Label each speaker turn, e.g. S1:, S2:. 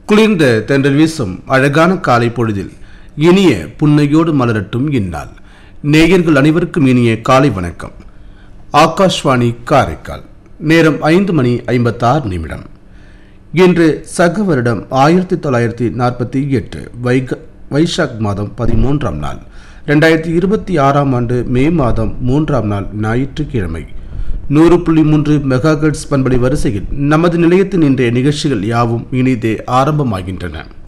S1: குளிர்ந்த தென்றல் வீசும் அழகான காலை பொழுதில் இனிய புன்னையோடு மலரட்டும் இந்நாள் நேயர்கள் அனைவருக்கும் இனிய காலை வணக்கம் ஆகாஷ்வாணி காரைக்கால் நேரம் ஐந்து மணி ஐம்பத்தாறு நிமிடம் இன்று சக வருடம் ஆயிரத்தி தொள்ளாயிரத்தி நாற்பத்தி எட்டு வைக வைசாக் மாதம் பதிமூன்றாம் நாள் ரெண்டாயிரத்தி இருபத்தி ஆறாம் ஆண்டு மே மாதம் மூன்றாம் நாள் ஞாயிற்றுக்கிழமை நூறு புள்ளி மூன்று மெகாகட்ஸ் பண்பலை வரிசையில் நமது நிலையத்தின் இன்றைய நிகழ்ச்சிகள் யாவும் இனிதே ஆரம்பமாகின்றன